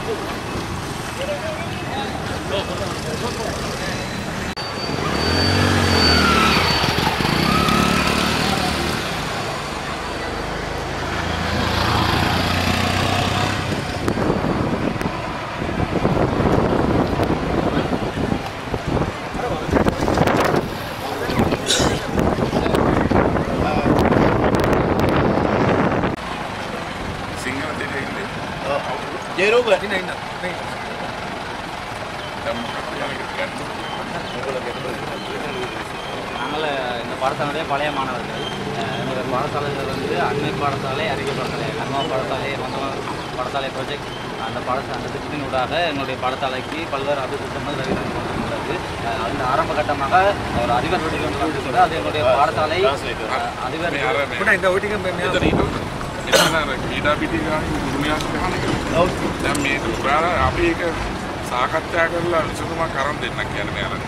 සිංහල දෙරෙන්නේ ජයරෝග நாங்கள் இந்த பாடசாலையுடைய பழைய மாணவர்கள் அஹ் எங்களுடைய பாடசாலைகள் வந்து அண்மை பாடசாலை அறிக்கை பாடசாலை அண்ணா பாடசாலை மந்தமா பாடசாலை ப்ராஜெக்ட் அந்த பாடசாலை அந்த திட்டத்தினூடாக எங்களுடைய பாடசாலைக்கு பல்வேறு அபிவிருத்தங்கள் உள்ளது அஹ் அந்த ஆரம்ப கட்டமாக ஒரு அதிபர் வடிவம் கூட அது எங்களுடைய பாடசாலை அஹ் அதிபர் ඊඩා පිටි දුනියාස ගහන එක දැන් මේක ඔයාලා අපි ඒක සාකච්ඡා කරලා විසඳුමක් කරන් දෙන්න කියන මෙයාලා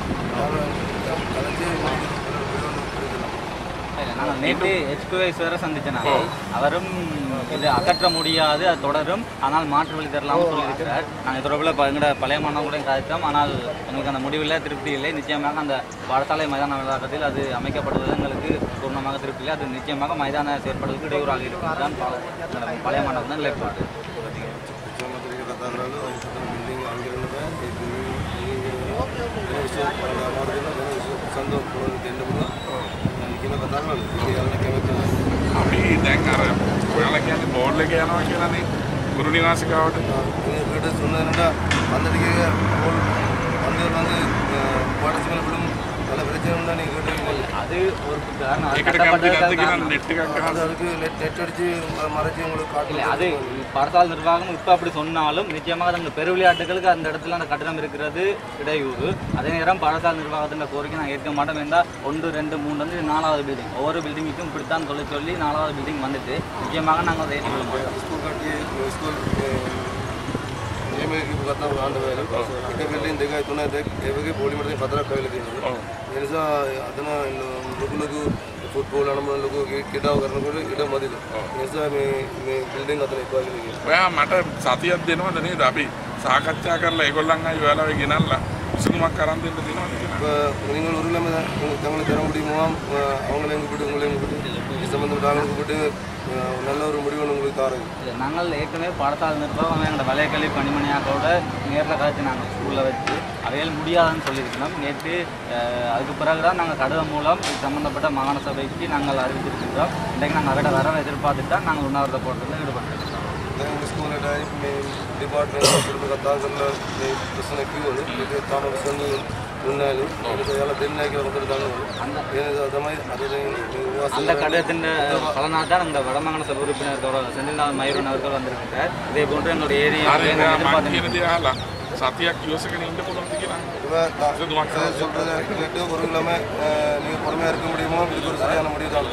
இல்லை, நாங்கள் நேற்று ஹெச்குவைஸ் வேற சந்திச்சனால அவரும் இது அகற்ற முடியாது அது தொடரும் ஆனால் மாற்று வழி தரலாம்னு சொல்லியிருக்கிறார் நாங்கள் தொடர்பில் இப்போ எங்களோட பழைய மாணவர்களுடன் கதைத்தோம் ஆனால் எங்களுக்கு அந்த முடிவில் திருப்தி இல்லை நிச்சயமாக அந்த பாடசாலை மைதான வளாகத்தில் அது அமைக்கப்படுவது எங்களுக்கு பூர்ணமாக திருப்தி இல்லை அது நிச்சயமாக மைதான செயற்பாடுகளுக்கு இடையூறாக இருக்கிறது தான் பா- எங்களோட பழைய மாணவர்கள் நிலைப்பாடு අපි දැන් අර ඔයාලා කියන්නේ බෝඩ් එක යනවා කියලානේ ගුරු නිවාසිකාවට எங்ககிட்ட சொன்னதுன்னா வந்துட்டு போல் வந்து வந்து பாடசாலை விடும் பல பிரச்சனை உண்டா நீங்கள் கேட்டீங்க அது ஒரு காரணம் அது ඒකට කැමති නැද්ද கட்டப்பட்டதுக்காக කියලා காரணம். නෙට් එකක් அது ගහලා அதுக்கு நெட் நெட் அடிச்சு ம- மறைச்சு உங்களுக்கு இல்லை காட்டல அது பாடசாலை நிர்வாகம் இப்போ அப்படி சொன்னாலும் நிச்சயமாக அந்த பெரு விளையாட்டுகளுக்கு அந்த இடத்துல அந்த கட்டணம் இருக்கிறது இடையூறு அதே நேரம் பாடசாலை நிர்வாகத்தின் கோரிக்கை நான் ஏற்க மாட்டோம் என்றால் ஒன்று ரெண்டு மூணு வந்து இது நாலாவது பில்டிங் ஒவ்வொரு பில்டிங்குக்கும் இப்படித்தான் சொல்லி சொல்லி நாலாவது பில்டிங் வந்துட்டு நிச்சயமாக நாங்கள் அதை ஏற்றுக்கொள்ள மாட்டோம் ஸ்கூல் கட்டி ஸ்கூல் ಏಮೇಗೆ ಗೊತ್ತಾ ಆಂಡ ಮೇಲೆ ಈಗ ಬಿಲ್ಡಿಂಗ್ ದಿಗ ತುನ ದೇಕ್ ಏವಗೆ ಪೋಲಿ ಮಾಡಿದ್ರೆ ಪತ್ರ ಕೈಲಿ ಎನಿಸ ಅದನ್ನ ಲುಗುಲುಗು ಫುಟ್ಬಾಲ್ ಹಣಮಲುಗು ಕಿಡಾವ್ ಕರ್ನ ಕೂಡ ಇಡ ಮದಿದು ಎನಿಸ ಮೇ ಮೇ ಬಿಲ್ಡಿಂಗ್ ಅದನ್ನ ಇಕ್ವಾಗಿ ඔයා මට සතියක් දෙනවද නේද අපි සාකච්ඡා කරලා ඒගොල්ලන් අය ඔයාලා ගෙනල්ලා විසඳුමක් කරන් දෙන්න දෙනවද කියලා இப்போ நீங்கள் ஒரு இல்லாமல் தங்களை தர முடியுமா அவங்கள எங்க போட்டு உங்களை எங்க போட்டு இது சம்மந்தப்பட்ட ஆளுங்க போட்டு அஹ், நல்ல ஒரு முடிவு உங்களுக்கு தாரது இல்லை, நாங்கள் ஏற்கனவே பாடசாலை நிர்வாகம் எங்களோட வலைக்கல்வி பணிமனையாக்கோட நேரில் கழிச்சு நாங்கள் ஸ்கூலில் வச்சு அவையில் முடியாதுன்னு சொல்லியிருக்கிறோம் நேற்று அஹ், அதுக்கு பிறகு தான் நாங்கள் கடிதம் மூலம் இது சம்மந்தப்பட்ட மாகாண சபைக்கு நாங்கள் அறிவித்திருக்கின்றோம் இன்றைக்கு நாங்கள் அதோட வரவை எதிர்பார்த்துட்டு தான் நாங்கள் உண்ணாவிரத போராட்டத்தில் ஈடுபட்டிருக்கிறோம் உங்கள் ஸ்கூலில் டிபார்ட்மெண்ட் குடும்ப கத்தாக்கல்ல பிரச்சனை கியூது இது தாம சொன்னி முன்னாடி இதெல்லாம் தென்னாக்கில் வந்துருந்தாங்க அந்த ஏன்னா அது மாதிரி அது அந்த கடிதத்தின் பலனால் தான் இந்த வடமாகாண சபை உறுப்பினர் கௌரவ செந்தில்நாத் மயூரன் அவர்கள் வந்திருக்கிறார் இதே போன்று எங்களுடைய ஏரியா හරි එයා මං எதிர்பார்த்து කියන දේ අහලා සතියක් ඉවසගෙන ඉන්න පුළුවන්ද කියලා විසඳුමක් කරන් දෙන්න. சொல்கிறத கேட்டு ஒரு இல்லாமல் நீங்கள் பொறுமையாக இருக்க முடியுமோ இதுக்கு ஒரு சரியான முடிவு தான்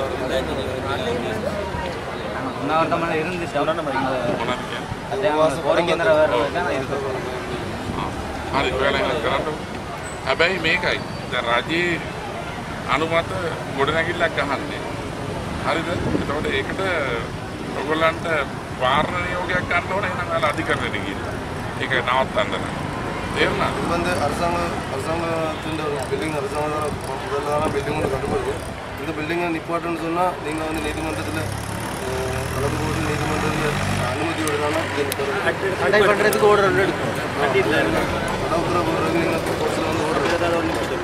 நாங்கள் உண்ணாவிரதமாக இருந்துச்சோம் நாங்கள் මොනවද කියන්නේ அதே கோரிக்கை நிறைவேறது தான் இருக்கிறோம் හරි ඔයාලා එහෙනම් කරන්න හැබැයි මේකයි දැන් රජයේ අනුමත ගොඩනැගිල්ලක් ගහන්නේ හරිද එතකොට ඒකට ඔයගොල්ලන්ට වාරණ නියෝගයක් ගන්න ඕනේ එහෙනම් ඔයාලා අධිකරණයට ගිහිල්ලා ඒක නවත්තන්න නම් තේරුණාද இது வந்து அரசாங்க அரசாங்கத்தின் ஒரு பில்டிங் அரசாங்க முதலான பில்டிங் ஒன்று கட்டுப்படுது இந்த பில்டிங்கை நிப்பாட்டுன்னு சொன்னால் நீங்கள் வந்து நீதிமன்றத்தில் கலந்து போட்டு நீதிமன்றத்தில் அனுமதியோடு தானே இது கடை பண்ணுறதுக்கு ஓடுற எடுக்கும் கடவுப்புற போடுறது நீங்கள் கோர்ஸில் வந்து ஓடுறது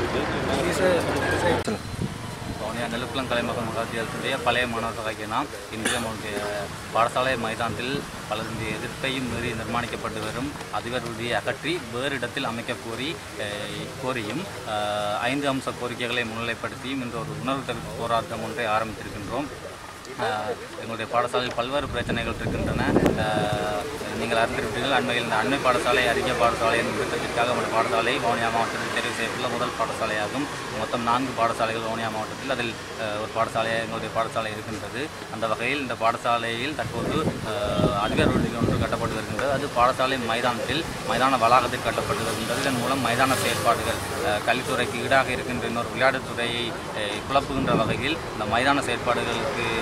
வவுனியா நெல்லுக்குளம் கலைமகன் மகாத்தியாலத்துடைய பழைய மாணவர் சகாய்க்கு நாம் இன்று நம்முடைய பாடசாலை மைதானத்தில் பலருடைய எதிர்ப்பையும் மீறி நிர்மாணிக்கப்பட்டு வரும் அதிபர் விதியை அகற்றி வேறு இடத்தில் அமைக்க கோரி அஹ், கோரியும் அஹ், ஐந்து அம்ச கோரிக்கைகளை முன்னிலைப்படுத்தியும் இன்று ஒரு உணர்வு தெரிவிப்பு போராட்டம் ஒன்றை ஆரம்பித்திருக்கின்றோம் அஹ், எங்களுடைய பாடசாலையில் பல்வேறு பிரச்சனைகள் இருக்கின்றன அஹ், நீங்கள் அறிந்திருப்பீர்கள் அண்மையில் இந்த அண்மை பாடசாலை அறிக்கை பாடசாலை என்ற திட்டத்திற்காக நம்முடைய பாடசாலை வவுனியா மாவட்டத்தில் தெரிவு செய்யப்பட்டுள்ள முதல் பாடசாலையாகும் மொத்தம் நான்கு பாடசாலைகள் வவுனியா மாவட்டத்தில் அதில் அஹ், ஒரு பாடசாலை எங்களுடைய பாடசாலை இருக்கின்றது அந்த வகையில் இந்த பாடசாலையில் தற்போது அஹ், அதிகார விடுதி ஒன்று கட்டப்பட்டு வருகின்றது அது பாடசாலை மைதானத்தில் மைதான வளாகத்தில் கட்டப்பட்டு வருகின்றது இதன் மூலம் மைதான செயற்பாடுகள் அஹ், கல்வித்துறைக்கு ஈடாக இருக்கின்ற இன்னொரு விளையாட்டுத்துறையை அஹ், குழப்புகின்ற வகையில் இந்த மைதான செயற்பாடுகளுக்கு அஹ்,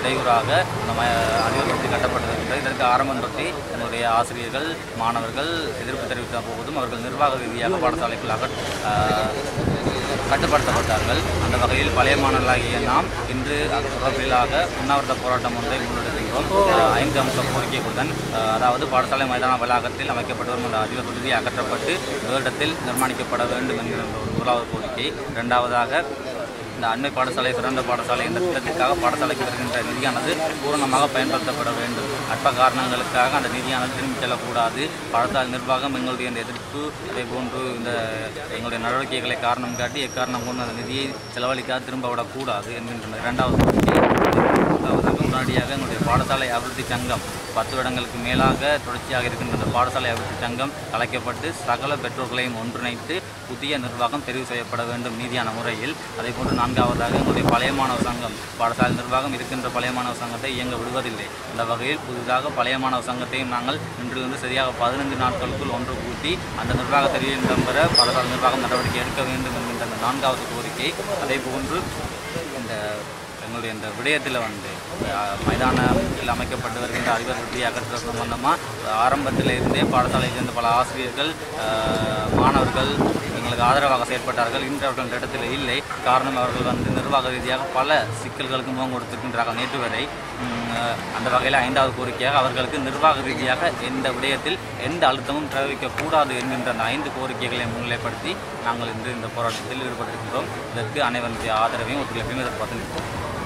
இடையூறாக இந்த ம அதிகப்படுத்தி கட்டப்பட்டிருக்கிறது இதற்கு ஆரம்பம் தொட்டி என்னுடைய ஆசிரியர்கள் மாணவர்கள் எதிர்ப்பு தெரிவித்த போதும் அவர்கள் நிர்வாக ரீதியாக பாடசாலைக்குள் அகற் ஆஹ், கட்டுப்படுத்தப்பட்டார்கள் அந்த வகையில் பழைய மாணவர்களாகிய நாம் இன்று அது தொடர்பிலாக உண்ணாவிரத போராட்டம் ஒன்றை முன்னெடுக்கின்றோம் ஆஹ், ஐந்து அம்ச கோரிக்கைகளுடன் ஆஹ், அதாவது பாடசாலை மைதான வளாகத்தில் அமைக்கப்பட்டு வரும் அந்த அதிக விடுதி அகற்றப்பட்டு வேடத்தில் நிர்மாணிக்கப்பட வேண்டும் என்கிற ஒரு முதலாவது கோரிக்கை இரண்டாவதாக இந்த அண்மை பாடசாலை சிறந்த பாடசாலை என்ற திட்டத்திற்காக பாடசாலைக்கு வருகின்ற நிதியானது பூரணமாக பயன்படுத்தப்பட வேண்டும் அற்ப காரணங்களுக்காக அந்த நிதியானது திரும்பிச் செல்லக்கூடாது பாடசாலை நிர்வாகம் எங்களுடைய இந்த எதிர்ப்பு அதே போன்று இந்த எங்களுடைய நடவடிக்கைகளை காரணம் காட்டி எக்காரணம் கொண்டு அந்த நிதியை செலவழிக்காது திரும்ப விடக்கூடாது என்கின்ற இரண்டாவது கோரிக்கை அதாவது முன்னாடியாக எங்களுடைய பாடசாலை அபிவிருத்தி சங்கம் பத்து வருடங்களுக்கு மேலாக தொடர்ச்சியாக இருக்கின்ற இந்த பாடசாலை அபிவிருத்தி சங்கம் கலைக்கப்பட்டு சகல பெற்றோர்களையும் ஒன்றிணைத்து புதிய நிர்வாகம் தெரிவு செய்யப்பட வேண்டும் நீதியான முறையில் அதே போன்று நான்காவதாக எங்களுடைய பழைய மாணவர் சங்கம் பாடசாலை நிர்வாகம் இருக்கின்ற பழைய மாணவர் சங்கத்தை இயங்க விடுவதில்லை அந்த வகையில் புதிதாக பழைய மாணவர் சங்கத்தையும் நாங்கள் இன்றிலிருந்து சரியாக பதினைந்து நாட்களுக்குள் ஒன்று கூட்டி அந்த நிர்வாக தெரிவில் இடம்பெற பாடசாலை நிர்வாகம் நடவடிக்கை எடுக்க வேண்டும் என்கின்ற அந்த நான்காவது கோரிக்கை அதே போன்று இந்த எங்களுடைய இந்த விடயத்தில் வந்து அஹ், மைதானத்தில் அமைக்கப்பட்டு வருகின்ற அறிவர் விருத்தி அகற்றுறது சம்பந்தமாக ஆரம்பத்தில் இருந்தே பாடசாலையில் சேர்ந்த பல ஆசிரியர்கள் அஹ், மாணவர்கள் எங்களுக்கு ஆதரவாக செயல்பட்டார்கள் இன்று அவர்கள் இந்த இடத்துல இல்லை காரணம் அவர்கள் வந்து நிர்வாக ரீதியாக பல சிக்கல்களுக்கு முகம் கொடுத்திருக்கின்றார்கள் நேற்று வரை உம், அஹ், அந்த வகையில் ஐந்தாவது கோரிக்கையாக அவர்களுக்கு நிர்வாக ரீதியாக எந்த விடயத்தில் எந்த அழுத்தமும் பிரயோகிக்கக்கூடாது என்கின்ற அந்த ஐந்து கோரிக்கைகளை முன்னிலைப்படுத்தி நாங்கள் இன்று இந்த போராட்டத்தில் ஈடுபட்டிருக்கிறோம் இதற்கு அனைவருடைய ஆதரவையும் ஒத்துழைப்பையும் எதிர்பார்த்து நிற்கிறோம்